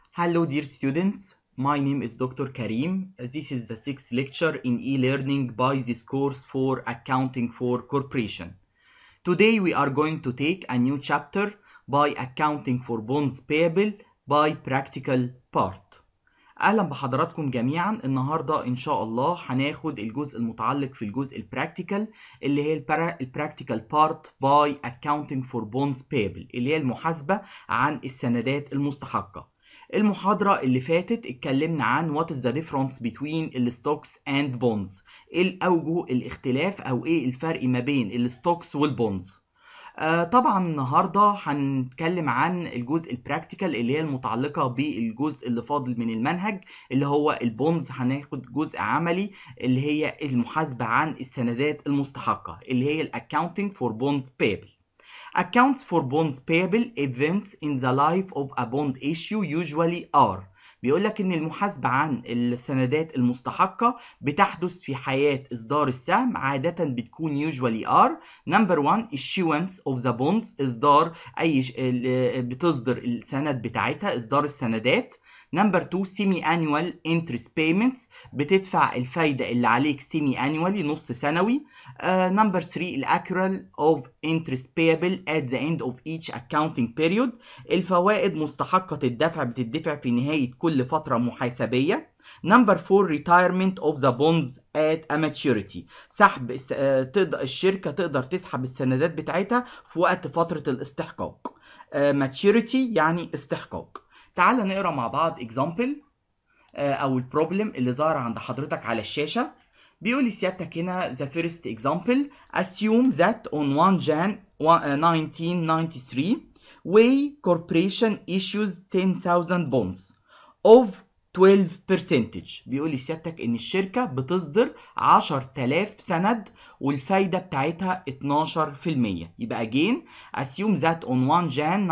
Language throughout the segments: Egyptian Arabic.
Hello dear students, my name is Dr. Karim. This is the sixth lecture in e-learning by this course for accounting for corporation. Today we are going to take a new chapter by accounting for bonds payable by practical part. اهلا بحضراتكم جميعا النهارده ان شاء الله هناخد الجزء المتعلق في الجزء البراكتيكال اللي هي البراكتيكال بارت باي accounting for bonds payable اللي هي المحاسبه عن السندات المستحقه المحاضرة اللي فاتت اتكلمنا عن what is the difference between الستوكس and bonds ايه الأوجه الاختلاف أو ايه الفرق ما بين الستوكس والبونز آه طبعا النهاردة هنتكلم عن الجزء البراكتيكال اللي هي المتعلقة بالجزء اللي فاضل من المنهج اللي هو البونز هناخد جزء عملي اللي هي المحاسبة عن السندات المستحقة اللي هي الاكاونتنج فور بونز payable Accounts for bonds payable events in the life of a bond issue usually are بيقول لك ان المحاسبة عن السندات المستحقة بتحدث في حياة اصدار السهم عادة بتكون usually are number one issuance of the bonds اصدار اي بتصدر السند بتاعتها اصدار السندات نمبر 2 سيمي انيوال انترست بيمنتس بتدفع الفايده اللي عليك سيمي انيوالي نص سنوي نمبر 3 الاكرال اوف انترست بيبل ات ذا اند اوف ايتش اكاونتنج بيريود الفوائد مستحقه الدفع بتدفع في نهايه كل فتره محاسبيه نمبر 4 ريتايرمنت اوف ذا بونز ات ا ماتشوريتي سحب تقدر الشركه تقدر تسحب السندات بتاعتها في وقت فتره الاستحقاق ماتشوريتي يعني استحقاق تعال نقرا مع بعض example او البروبلم اللي ظاهر عند حضرتك على الشاشه بيقول لي سيادتك هنا the first example assume that on 1 Jan 1993 Way Corporation issues 10,000 bonds of 12 percentage بيقول لي سيادتك ان الشركة بتصدر 10000 سند والفايدة بتاعتها 12% يبقى again assume that on 1 Jan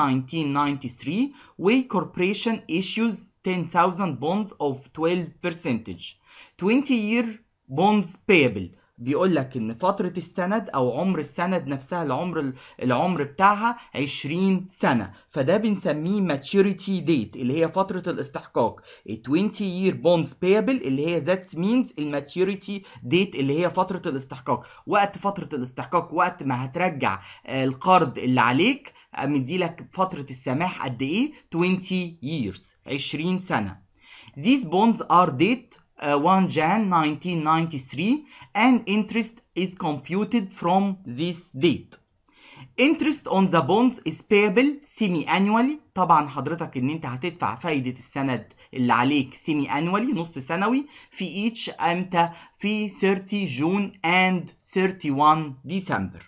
1993 Way Corporation issues 10,000 bonds of 12 percentage 20 year bonds payable بيقول لك ان فتره السند او عمر السند نفسها العمر العمر بتاعها 20 سنه فده بنسميه maturity date اللي هي فتره الاستحقاق 20 year bonds payable اللي هي that means الماتيوريتي ديت اللي هي فتره الاستحقاق وقت فتره الاستحقاق وقت ما هترجع القرض اللي عليك مديلك فتره السماح قد ايه 20 years 20 سنه these bonds are date Uh, 1 Jan 1993 and interest is computed from this date. Interest on the bonds is payable semi-annually طبعا حضرتك ان انت هتدفع فايدة السند اللي عليك semi-annually نص سنوي في each امتى في 30 جون and 31 December.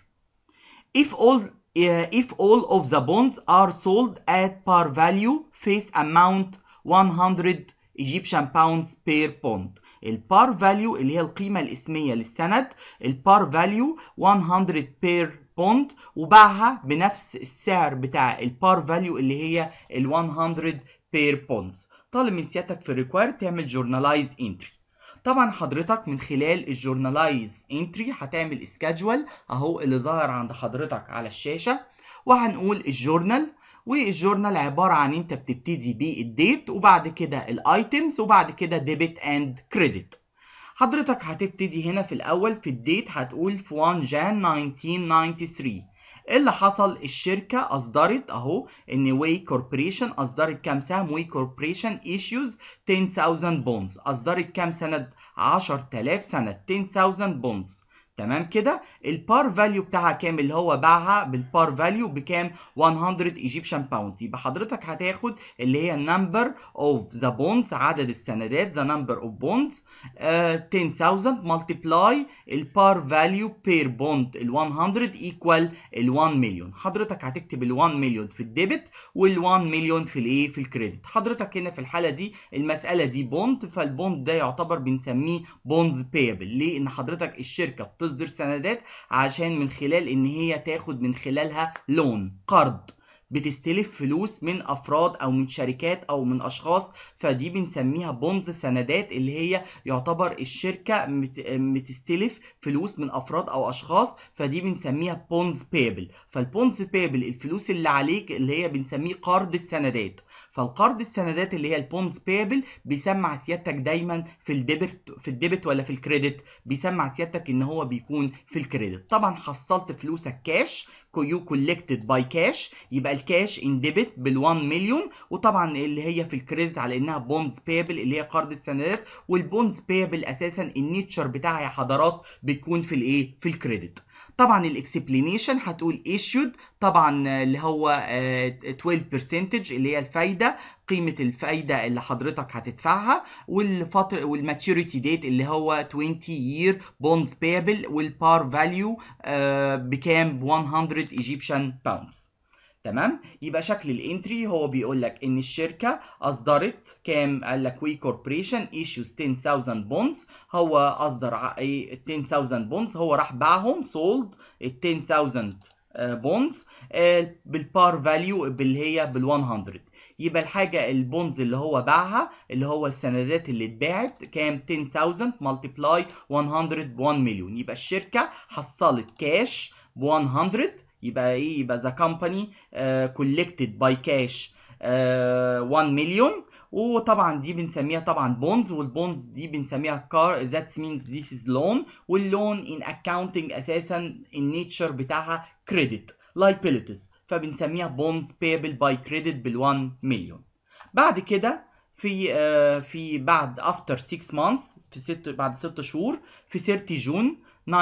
If all uh, if all of the bonds are sold at par value face amount 100 Egyptian pounds per bond البار فاليو اللي هي القيمة الاسمية للسند البار فاليو 100 بير بوند وباعها بنفس السعر بتاع البار فاليو اللي هي ال 100 بير بوندز طالب من سيادتك في الريكوير تعمل جورنالايز انتري طبعا حضرتك من خلال الجورنالايز انتري هتعمل سكادجول اهو اللي ظاهر عند حضرتك على الشاشة وهنقول الجورنال والجورنال عبارة عن انت بتبتدي بالديت وبعد كده الايتمز وبعد كده ديبت اند كريدت حضرتك هتبتدي هنا في الاول في الديت هتقول في 1 جان 1993 اللي حصل الشركة أصدرت أهو إن واي كوربوريشن أصدرت كام سهم واي كوربوريشن ايشوز 10000 بونز أصدرت كام سند 10000 سند 10000 بونز تمام كده البار فاليو بتاعها كام اللي هو باعها بالبار فاليو بكام 100 ايجيبشن باوندز يبقى حضرتك هتاخد اللي هي النمبر اوف ذا بونز عدد السندات ذا نمبر اوف بونز 10000 ملتبلاي البار فاليو بير بوند ال 100 ايكوال ال 1 مليون حضرتك هتكتب ال 1 مليون في الديبت وال 1 مليون في الايه في الكريدت حضرتك هنا في الحاله دي المساله دي بوند فالبوند ده يعتبر بنسميه بونز بيبل ليه ان حضرتك الشركه بتصدر سندات عشان من خلال ان هي تاخد من خلالها لون قرض بتستلف فلوس من افراد او من شركات او من اشخاص فدي بنسميها بونز سندات اللي هي يعتبر الشركه بتستلف فلوس من افراد او اشخاص فدي بنسميها بونز بيبل فالبونز بيبل الفلوس اللي عليك اللي هي بنسميه قرض السندات فالقرض السندات اللي هي البونز بيبل بيسمع سيادتك دايما في الديبت في الديبت ولا في الكريدت بيسمع سيادتك ان هو بيكون في الكريدت طبعا حصلت فلوسك كاش يو كولكتد باي كاش يبقى الكاش ان ديبت بال1 مليون وطبعا اللي هي في الكريدت على انها بونز بيبل اللي هي قرض السندات والبونز بيبل اساسا النيتشر بتاعها يا حضرات بتكون في الايه في الكريدت طبعا الاكسبلينيشن هتقول issued طبعا اللي هو 12% اللي هي الفايده قيمه الفايده اللي حضرتك هتدفعها والفتره والماتيوريتي ديت اللي هو 20 year bonds payable والبار فاليو بكام 100 ايجيبشن باوندز تمام يبقى شكل الانتري هو بيقول لك ان الشركه اصدرت كام قال لك وي كوربريشن ايشوز 10000 بونز هو اصدر 10000 بونز هو راح باعهم سولد ال 10000 بونز بالبار فاليو اللي هي بال 100 يبقى الحاجه البونز اللي هو باعها اللي هو السندات اللي اتباعت كام 10000 ملتبلاي 100 ب 1 مليون يبقى الشركه حصلت كاش ب 100 يبقى ايه يبقى ذا كومباني كولكتد باي كاش 1 مليون وطبعا دي بنسميها طبعا بونز والبونز دي بنسميها كار ذات مينز ذيس از لون واللون ان اكاونتنج اساسا النيتشر بتاعها كريدت لايبيليتيز فبنسميها بونز payable باي كريدت بال 1 مليون بعد كده في uh, في بعد افتر 6 مانثs في ست بعد 6 شهور في 30 جون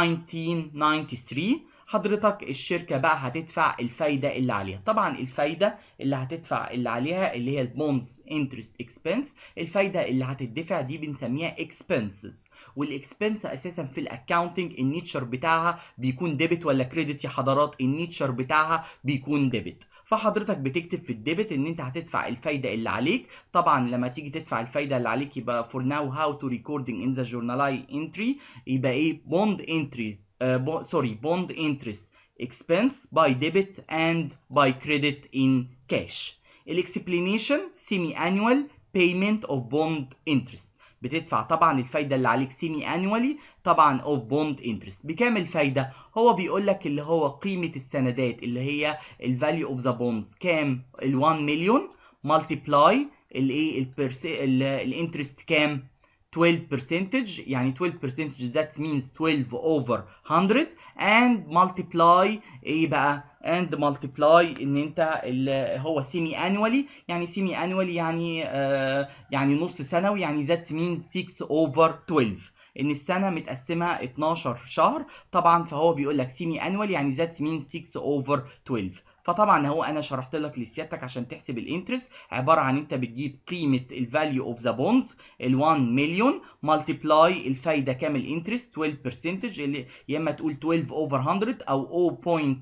1993 حضرتك الشركه بقى هتدفع الفايده اللي عليها طبعا الفايده اللي هتدفع اللي عليها اللي هي البونز انترست اكسبنس الفايده اللي هتدفع دي بنسميها اكسبنسز والاكسبنس اساسا في الاكاونتنج النيتشر بتاعها بيكون ديبت ولا كريدت يا حضرات النيتشر بتاعها بيكون ديبت فحضرتك بتكتب في الديبت ان انت هتدفع الفايده اللي عليك طبعا لما تيجي تدفع الفايده اللي عليك يبقى for now how to recording in the journal entry يبقى ايه bond entries uh, sorry bond interest expense by debit and by credit in cash الاكسبلينيشن semi annual payment of bond interest بتدفع طبعا الفايده اللي عليك سيمي انوالي طبعا اوف بوند انترست بكام الفايده هو بيقول لك اللي هو قيمه السندات اللي هي الفاليو اوف ذا بوندز كام ال1 مليون ملتبلاي الايه الانترست كام 12% يعني 12% that means 12 over 100 and multiply ايه بقى and multiply ان انت اللي هو semi annually يعني semi annually يعني آه يعني نص سنوي يعني that means 6 over 12 ان السنه متقسمه 12 شهر طبعا فهو بيقول لك سيمي انوال يعني ذات مين 6 اوفر 12 فطبعا هو انا شرحت لك لسيادتك عشان تحسب الانترست عباره عن انت بتجيب قيمه الفاليو اوف ذا بونز ال 1 مليون ملتبلاي الفايده كام الانترست 12% اللي يا اما تقول 12 اوفر 100 او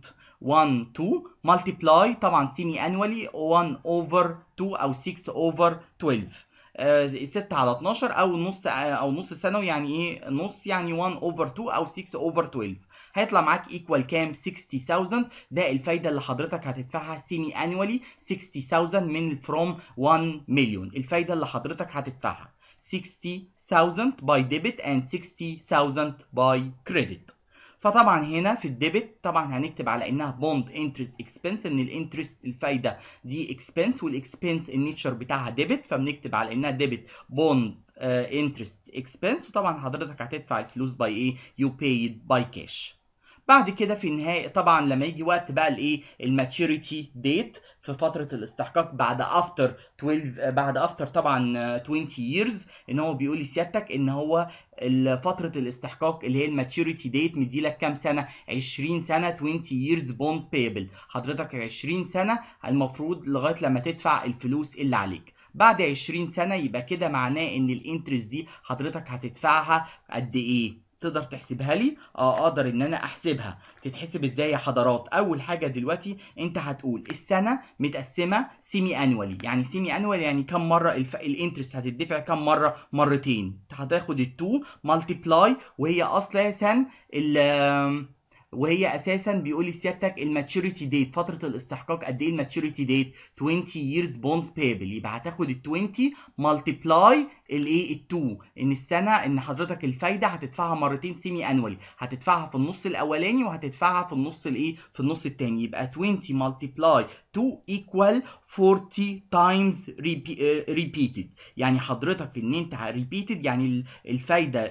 0.12 ملتبلاي طبعا سيمي انوالي 1 اوفر 2 او 6 اوفر 12 6 على 12 او نص او نص سنوي يعني ايه نص يعني 1 اوفر 2 او 6 اوفر 12 هيطلع معاك ايكوال كام 60000 ده الفايده اللي حضرتك هتدفعها سيمي انوالي 60000 من فروم 1 مليون الفايده اللي حضرتك هتدفعها 60000 باي ديبت اند 60000 باي كريدت فطبعا هنا في الديبت طبعا هنكتب على انها بوند انترست اكسبنس ان الانترست الفايده دي اكسبنس والاكسبنس النيتشر بتاعها ديبت فبنكتب على انها ديبت بوند انترست اكسبنس وطبعا حضرتك هتدفع الفلوس باي ايه يو بايد باي كاش بعد كده في النهايه طبعا لما يجي وقت بقى الايه الماتشوريتي ديت في فتره الاستحقاق بعد افتر 12 بعد افتر طبعا 20 years ان هو بيقول لسيادتك ان هو فتره الاستحقاق اللي هي الماتشوريتي ديت مديلك كام سنه 20 سنه 20 years bonds payable حضرتك 20 سنه المفروض لغايه لما تدفع الفلوس اللي عليك بعد 20 سنه يبقى كده معناه ان الانترست دي حضرتك هتدفعها قد ايه تقدر تحسبها لي اه اقدر ان انا احسبها تتحسب ازاي يا حضرات اول حاجه دلوقتي انت هتقول السنه متقسمه سيمي انوالي يعني سيمي انوالي يعني كم مره الف... الانترست هتدفع كم مره مرتين هتاخد ال2 ملتبلاي وهي اصلا ال وهي اساسا بيقول لي سيادتك الماتشوريتي ديت فتره الاستحقاق قد ايه الماتشوريتي ديت 20 years bonds payable يبقى هتاخد ال 20 ملتبلاي الايه ال 2 ان السنه ان حضرتك الفايده هتدفعها مرتين سيمي انوالي هتدفعها في النص الاولاني وهتدفعها في النص الايه في النص الثاني يبقى 20 ملتبلاي 2 equal 40 times repeated يعني حضرتك ان انت repeated يعني الفايده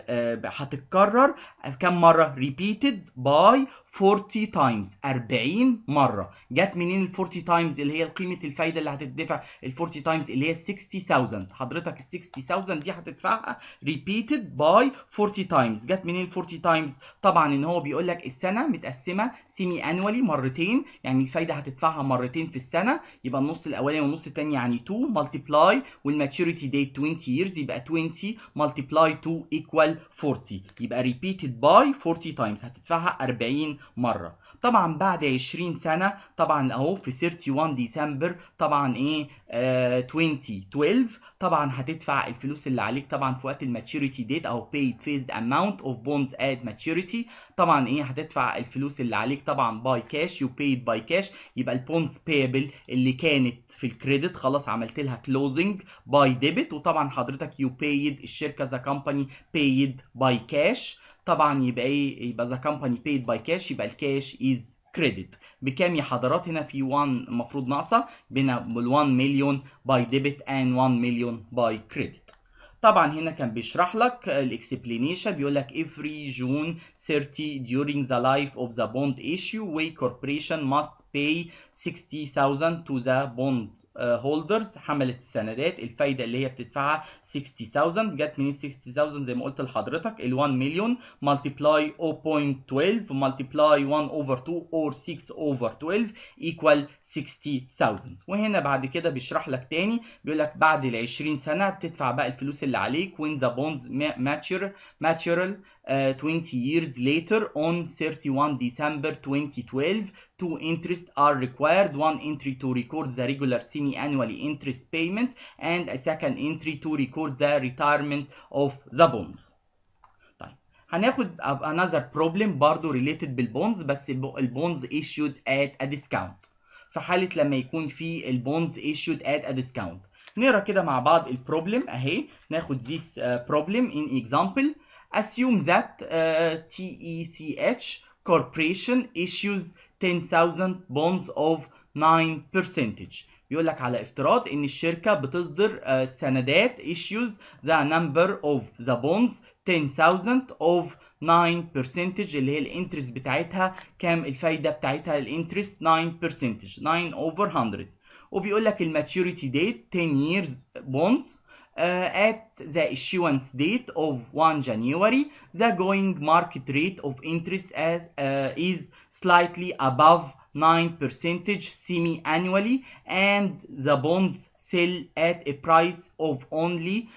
هتتكرر كم مره repeated by 40 times 40 مره جت منين ال 40 times اللي هي قيمه الفايده اللي هتدفع ال 40 times اللي هي 60000 حضرتك ال 60000 دي هتدفعها repeated by 40 times جت منين ال 40 times طبعا ان هو بيقول لك السنه متقسمه سيمي انوالي مرتين يعني الفايده هتدفعها مرتين في السنه يبقى النص الاولاني والنص الثاني يعني 2 ملتبلاي والماتشوريتي ديت 20 years يبقى 20 ملتبلاي 2 equal 40 يبقى repeated by 40 times هتدفعها 40 مره طبعا بعد 20 سنه طبعا اهو في 31 ديسمبر طبعا ايه آه 2012 طبعا هتدفع الفلوس اللي عليك طبعا في وقت الماتشوريتي ديت او paid phased amount of bonds at maturity طبعا ايه هتدفع الفلوس اللي عليك طبعا باي كاش يو paid باي كاش يبقى البونز payable اللي كانت في الكريدت خلاص عملت لها closing باي ديبت وطبعا حضرتك يو paid الشركه ذا كومباني paid باي كاش طبعا يبقى ايه يبقى ذا كومباني paid باي كاش يبقى الكاش از كريدت بكام يا حضرات هنا في 1 المفروض ناقصه بين ال 1 مليون باي ديبت and 1 مليون باي كريدت طبعا هنا كان بيشرح لك الاكسبلينيشن بيقول لك every June 30 during the life of the bond issue we corporation must pay 60,000 to the bond هولدرز حملت السندات الفايده اللي هي بتدفعها 60000 جت منين 60000 زي ما قلت لحضرتك ال 1 مليون ملتبلاي 0.12 ملتبلاي 1 اوفر 2 اور 6 اوفر 12 ايكوال 60000 وهنا بعد كده بيشرح لك تاني بيقول لك بعد ال 20 سنه بتدفع بقى الفلوس اللي عليك when the bonds mature mature uh, 20 years later on 31 December 2012 two interests are required one entry to record the regular semi-annually interest payment and a second entry to record the retirement of the bonds طيب هناخد another problem برضو related بالبونز بس البونز issued at a discount في حالة لما يكون في البونز issued at a discount نقرا كده مع بعض البروبلم اهي ناخد this uh, problem in example assume that uh, TECH corporation issues 10,000 bonds of 9 percentage بيقول لك على افتراض ان الشركه بتصدر uh, سندات issues the number of the bonds 10,000 of 9 percentage اللي هي الانترست بتاعتها كام الفايده بتاعتها الانترست 9 percentage 9 over 100 وبيقول لك الماتوريتي ديت 10 years bonds uh, at the issuance date of 1 January, the going market rate of interest as uh, is slightly above 9 percentage semi-annually and the bonds sell at a price of only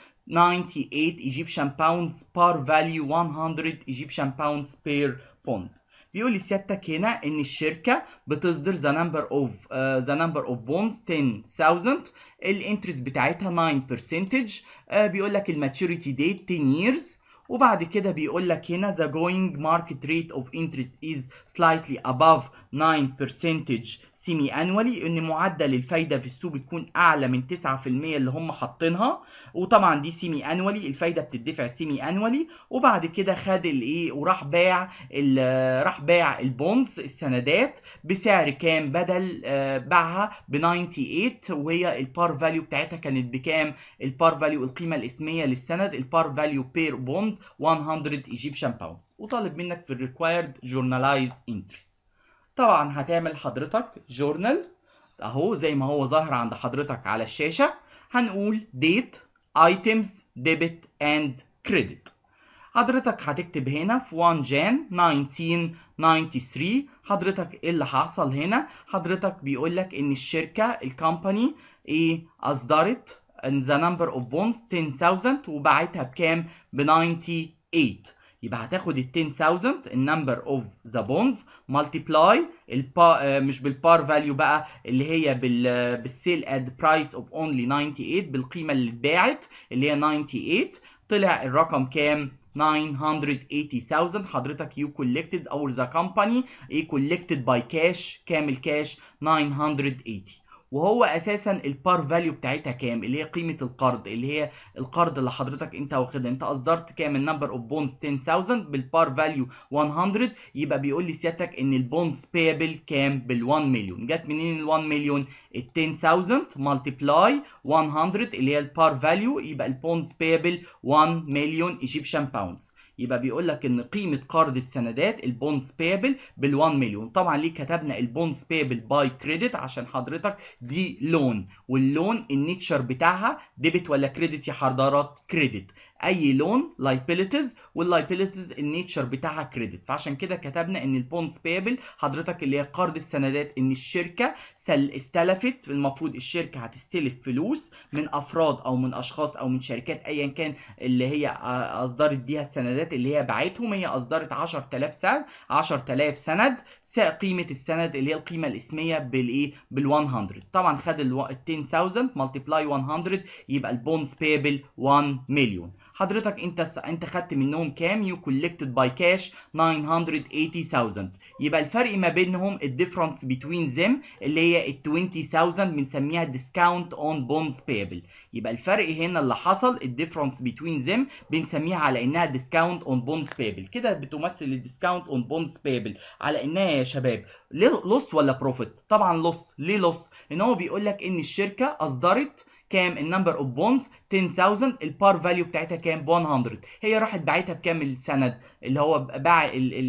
98 Egyptian pounds per value 100 Egyptian pounds per pound. بيقول لي سيادتك هنا ان الشركه بتصدر ذا نمبر اوف ذا نمبر اوف بونز 10000 الانترست بتاعتها 9% uh, بيقول لك الماتوريتي ديت 10 years وبعد كده بيقول لك هنا the going market rate of interest is slightly above 9% سيمي انوالي ان معدل الفايده في السوق بتكون اعلى من 9% اللي هم حاطينها وطبعا دي سيمي انوالي الفايده بتدفع سيمي انوالي وبعد كده خد الايه وراح باع راح باع البونز السندات بسعر كام بدل باعها ب 98 وهي البار فاليو بتاعتها كانت بكام البار فاليو القيمه الاسميه للسند البار فاليو بير بوند 100 ايجيبشن باوندز وطالب منك في الريكوايرد جورنالايز انترست طبعا هتعمل حضرتك جورنال اهو زي ما هو ظاهر عند حضرتك على الشاشه هنقول date items debit and credit حضرتك هتكتب هنا في 1 جان 1993 حضرتك ايه اللي حصل هنا حضرتك بيقول لك ان الشركه الكومباني ايه اصدرت the number of bonds 10000 وباعتها بكام ب 98 يبقى هتاخد ال 10000 النمبر اوف ذا بونز ملتبلاي البا مش بالبار فاليو بقى اللي هي بال بالسيل اد برايس اوف اونلي 98 بالقيمه اللي اتباعت اللي هي 98 طلع الرقم كام 980,000 حضرتك you collected or the company a collected by cash كام الكاش 980 وهو اساسا البار فاليو بتاعتها كام اللي هي قيمه القرض اللي هي القرض اللي حضرتك انت واخدها انت اصدرت كام النمبر اوف بونز 10000 بالبار فاليو 100 يبقى بيقول لي سيادتك ان البونز بيبل كام بال 1 مليون جت منين ال 1 مليون ال 10000 ملتبلاي 100 اللي هي البار فاليو يبقى البونز بيبل 1 مليون ايجيبشن باوندز يبقى بيقول لك ان قيمه قرض السندات البونز بيبل بال 1 مليون طبعا ليه كتبنا البونز بيبل باي كريدت عشان حضرتك دي لون واللون النيتشر بتاعها ديبت ولا كريدت يا حضرات كريدت اي لون لايبيليتيز واللايبيليتيز النيتشر بتاعها كريدت فعشان كده كتبنا ان البونز بيبل حضرتك اللي هي قرض السندات ان الشركه سل استلفت المفروض الشركه هتستلف فلوس من افراد او من اشخاص او من شركات ايا كان اللي هي اصدرت بيها السندات اللي هي باعتهم هي اصدرت 10000 سند 10000 سند قيمه السند اللي هي القيمه الاسميه بالايه بال 100 طبعا خد ال 10000 ملتبلاي 100 يبقى البونز بيبل 1 مليون حضرتك انت انت خدت منهم كام يو كولكتد باي كاش 980000 يبقى الفرق ما بينهم الديفرنس بتوين ذيم اللي هي ال 20000 بنسميها ديسكاونت اون بونز بيبل يبقى الفرق هنا اللي حصل الديفرنس بتوين ذيم بنسميها على انها ديسكاونت اون بونز بيبل كده بتمثل الديسكاونت اون بونز بيبل على انها يا شباب لوس ولا بروفيت طبعا لوس ليه لوس ان هو بيقول لك ان الشركه اصدرت كام النمبر اوف بونز 10000 البار فاليو بتاعتها كام ب 100 هي راحت باعتها بكام السند اللي هو باع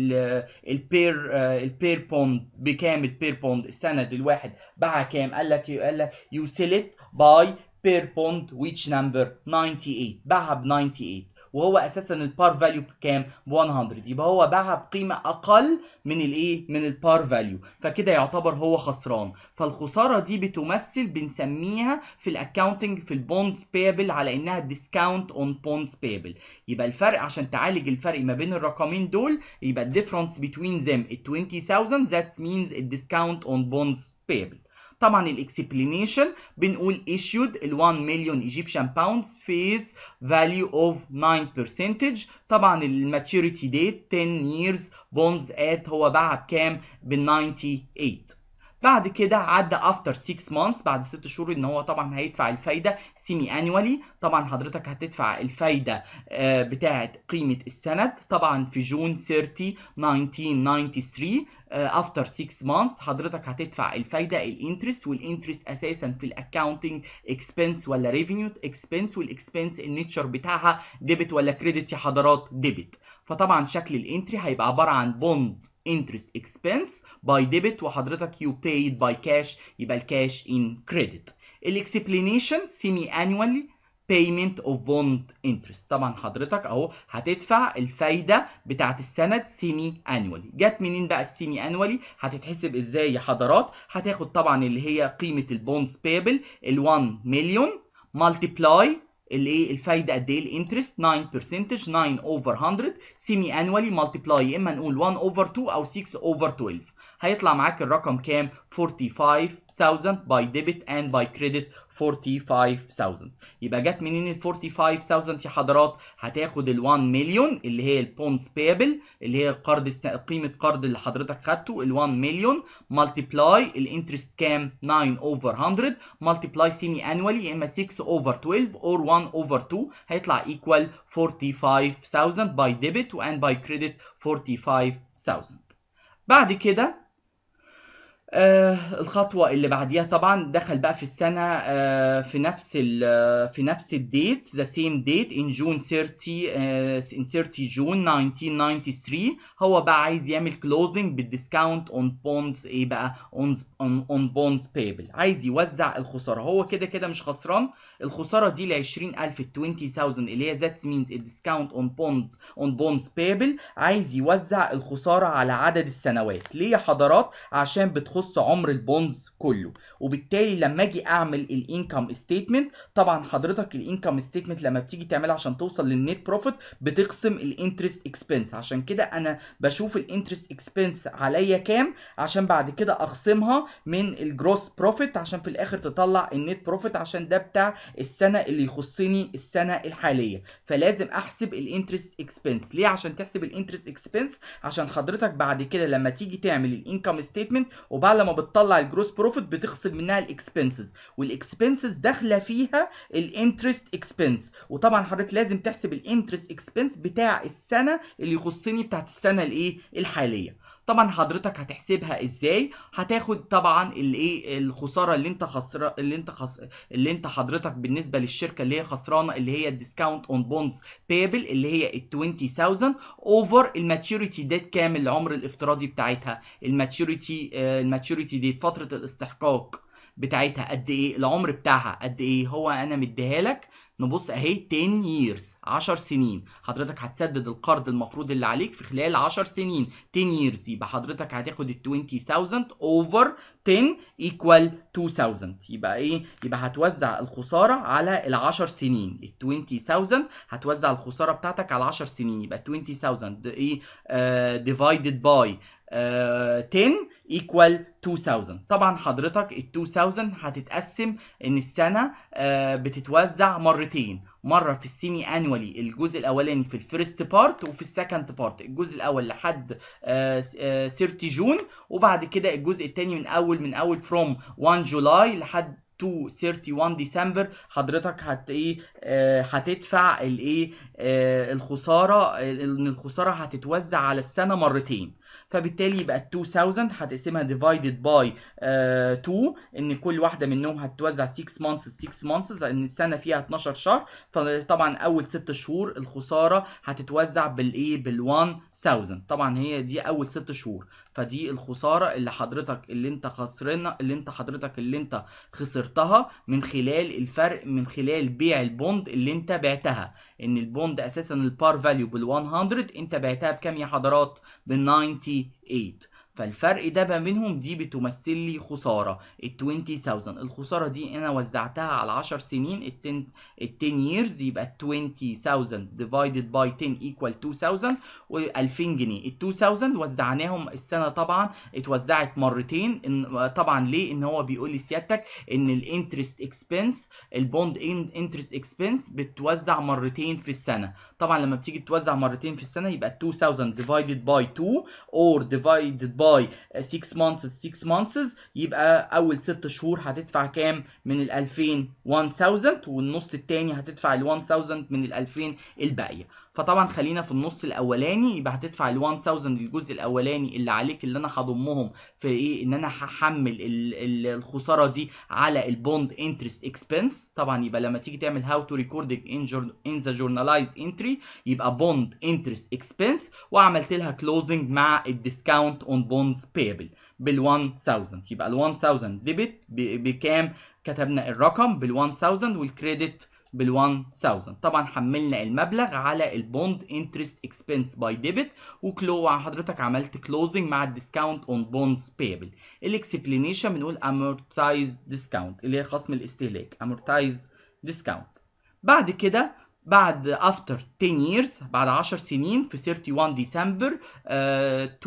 البير البير بوند بكام البير بوند السند الواحد باعها كام قال لك قال لك يو سيل ات باي بير بوند ويتش نمبر 98 باعها ب 98 وهو اساسا البار فاليو بكام ب 100 يبقى هو باعها بقيمه اقل من الايه من البار فاليو فكده يعتبر هو خسران فالخساره دي بتمثل بنسميها في الاكاونتنج في البوندز بيبل على انها ديسكاونت اون بوندز بيبل يبقى الفرق عشان تعالج الفرق ما بين الرقمين دول يبقى الديفرنس بتوين ذم ال 20000 ذات مينز الديسكاونت اون بوندز بيبل طبعا الاكسبلينيشن بنقول issued ال 1 مليون ايجيبشن باوندز فيس value of 9% طبعا الماتيوريتي ديت 10 years bonds at هو باعها بكام بال 98 بعد كده عدى افتر 6 مانثs بعد 6 شهور ان هو طبعا هيدفع الفايده سيمي انوالي طبعا حضرتك هتدفع الفايده بتاعه قيمه السند طبعا في جون 30 1993 افتر 6 مانثs حضرتك هتدفع الفايده الانترست والانترست اساسا في الاكاونتنج اكسبنس ولا ريفينيو اكسبنس والاكسبنس النيتشر بتاعها ديبت ولا كريدت يا حضرات ديبت فطبعا شكل الانتري هيبقى عباره عن بوند interest expense by debit وحضرتك you paid by cash يبقى الكاش in credit الاكسبلينيشن semi annually payment of bond interest طبعا حضرتك اهو هتدفع الفايده بتاعت السند سيمي انوالي جت منين بقى السيمي انوالي هتتحسب ازاي يا حضرات هتاخد طبعا اللي هي قيمه البوندز بيبل ال 1 مليون مالتيبلاي الايه الفايده قد ايه الانترست 9% 9 اوفر 100 سيمي انوالي مالتيبلاي يا اما نقول 1 اوفر 2 او 6 اوفر 12 هيطلع معاك الرقم كام 45000 باي ديبت اند باي كريدت 45000 يبقى جت منين ال 45000 يا حضرات هتاخد ال 1 مليون اللي هي البونز بيبل اللي هي قرض الس... قيمه قرض اللي حضرتك خدته ال 1 مليون مالتيبلاي الانترست كام 9 اوفر 100 مالتيبلاي سيمي انوالي يا اما 6 اوفر 12 اور 1 اوفر 2 هيطلع ايكوال 45000 باي ديبت واند باي كريدت 45000 بعد كده آه الخطوة اللي بعديها طبعا دخل بقى في السنة آه في نفس ال في نفس الديت the same date in June 30 آه in 30 June 1993 هو بقى عايز يعمل closing بالديسكاونت on bonds ايه بقى on on, on bonds payable عايز يوزع الخسارة هو كده كده مش خسران الخسارة دي ل 20000 20000 اللي هي that means الديسكاونت on bond on bonds payable عايز يوزع الخسارة على عدد السنوات ليه يا حضرات عشان بتخش يخص عمر البوندز كله وبالتالي لما اجي اعمل الانكم ستيتمنت طبعا حضرتك الانكم ستيتمنت لما بتيجي تعملها عشان توصل للنت بروفيت بتقسم الانترست اكسبنس عشان كده انا بشوف الانترست اكسبنس عليا كام عشان بعد كده اخصمها من الجروس بروفيت عشان في الاخر تطلع النت بروفيت عشان ده بتاع السنه اللي يخصني السنه الحاليه فلازم احسب الانترست اكسبنس ليه عشان تحسب الانترست اكسبنس عشان حضرتك بعد كده لما تيجي تعمل الانكم ستيتمنت وبعد لما بتطلع الجروس بروفيت بتخصم منها الاكسبنسز والاكسبنسز داخله فيها الانترست اكسبنس وطبعا حضرتك لازم تحسب الانترست اكسبنس بتاع السنه اللي يخصني بتاعت السنه الايه الحاليه طبعا حضرتك هتحسبها ازاي هتاخد طبعا الايه الخساره اللي انت خسر اللي انت خس... اللي انت حضرتك بالنسبه للشركه اللي هي خسرانه اللي هي الديسكاونت اون بوندز بيبل اللي هي ال 20000 اوفر الماتيوريتي ديت كام العمر الافتراضي بتاعتها الماتيوريتي الماتيوريتي ديت فتره الاستحقاق بتاعتها قد ايه العمر بتاعها قد ايه هو انا مديها لك نبص اهي 10 years 10 سنين حضرتك هتسدد القرض المفروض اللي عليك في خلال 10 سنين 10 years يبقى حضرتك هتاخد ال 20000 over 10 equal 2000 يبقى ايه يبقى هتوزع الخساره على ال 10 سنين ال 20000 هتوزع الخساره بتاعتك على 10 سنين يبقى 20000 ده ايه uh, divided by uh, 10 equal 2000 طبعا حضرتك ال 2000 هتتقسم ان السنه uh, بتتوزع مرتين مره في السيمي انوالي الجزء الاولاني في الفيرست بارت وفي السكند بارت الجزء الاول لحد 30 جون وبعد كده الجزء الثاني من اول من اول فروم 1 جولاي لحد to 31 ديسمبر حضرتك هت ايه آه هتدفع الايه آه الخساره ان الخساره هتتوزع على السنه مرتين فبالتالي يبقى 2000 هتقسمها divided by uh, 2 ان كل واحده منهم هتتوزع 6 months 6 months لان السنه فيها 12 شهر فطبعا اول 6 شهور الخساره هتتوزع بالايه بال 1000 طبعا هي دي اول 6 شهور فدي الخساره اللي حضرتك اللي انت خسرنا اللي انت حضرتك اللي انت خسرتها من خلال الفرق من خلال بيع البوند اللي انت بعتها ان البوند اساسا البار فاليو بال 100 انت بعتها بكام يا حضرات بال 98 فالفرق ده ما بينهم دي بتمثل لي خساره ال 20000 الخساره دي انا وزعتها على 10 سنين ال 10 ال 10 years يبقى 20000 divided by 10 equal 2000 و2000 جنيه ال 2000 وزعناهم السنه طبعا اتوزعت مرتين إن طبعا ليه ان هو بيقول لي سيادتك ان الانترست اكسبنس البوند انترست اكسبنس بتوزع مرتين في السنه طبعا لما بتيجي توزع مرتين في السنه يبقى 2000 divided by 2 or divided by 6 months 6 months يبقى اول 6 شهور هتدفع كام من ال 2000 1000 والنص التاني هتدفع ال 1000 من ال 2000 الباقيه فطبعا خلينا في النص الاولاني يبقى هتدفع ال 1000 الجزء الاولاني اللي عليك اللي انا هضمهم في ايه ان انا هحمل الخساره دي على البوند انترست اكسبنس طبعا يبقى لما تيجي تعمل هاو تو ريكورد ان ذا جورنالايز انتري يبقى بوند انترست اكسبنس وعملت لها كلوزنج مع الديسكاونت اون بوندز بيبل بال 1000 يبقى ال 1000 ديبت بكام كتبنا الرقم بال 1000 والكريدت بال 1000 طبعا حملنا المبلغ على البوند انترست اكسبنس باي ديبت وكلو حضرتك عملت كلوزنج مع الديسكاونت اون بوندز بيبل الاكسبلينيشن بنقول امورتايز ديسكاونت اللي هي خصم الاستهلاك امورتايز ديسكاونت بعد كده بعد after 10 years بعد 10 سنين في 31 ديسمبر uh,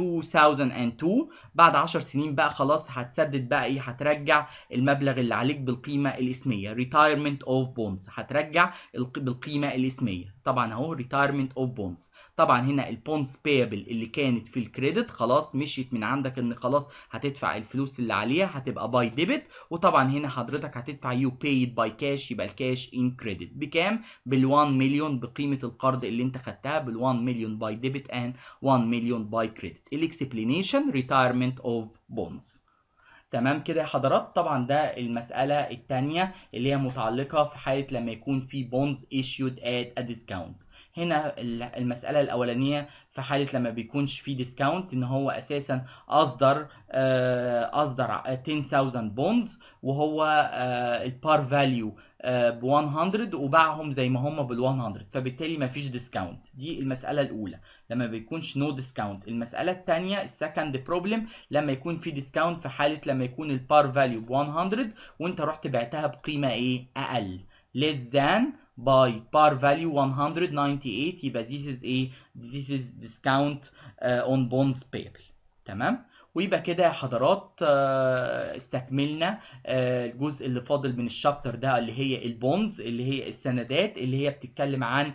2002 بعد 10 سنين بقى خلاص هتسدد بقى ايه هترجع المبلغ اللي عليك بالقيمه الاسميه retirement of bonds هترجع بالقيمه الاسميه طبعا اهو retirement of bonds طبعا هنا البونز payable اللي كانت في الكريدت خلاص مشيت من عندك ان خلاص هتدفع الفلوس اللي عليها هتبقى باي ديبت وطبعا هنا حضرتك هتدفع يو paid باي كاش يبقى الكاش ان كريدت بكام بال 1 مليون بقيمه القرض اللي انت خدتها بال 1 مليون باي ديبت اند 1 مليون باي كريدت الاكسبلينيشن ريتايرمنت اوف بونز تمام كده يا حضرات طبعا ده المسألة التانية اللي هي متعلقة في حالة لما يكون في bonds issued at a discount هنا المسألة الأولانية في حالة لما بيكونش في ديسكاونت ان هو اساسا اصدر اصدر 10000 بونز وهو البار فاليو ب 100 وباعهم زي ما هم بال 100 فبالتالي ما فيش ديسكاونت دي المسألة الأولى لما بيكونش نو no ديسكاونت المسألة الثانية السكند بروبلم لما يكون في ديسكاونت في حالة لما يكون البار فاليو ب 100 وانت رحت بعتها بقيمة ايه أقل less than by par value 198 يبقى this is a this is discount uh, on bonds payable تمام ويبقى كده يا حضرات استكملنا الجزء اللي فاضل من الشابتر ده اللي هي البونز اللي هي السندات اللي هي بتتكلم عن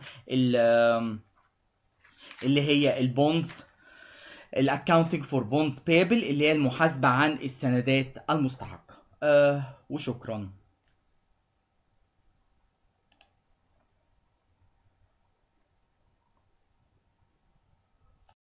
اللي هي البونز الاكاونتنج فور بونز بيبل اللي هي المحاسبه عن السندات المستحقه وشكرا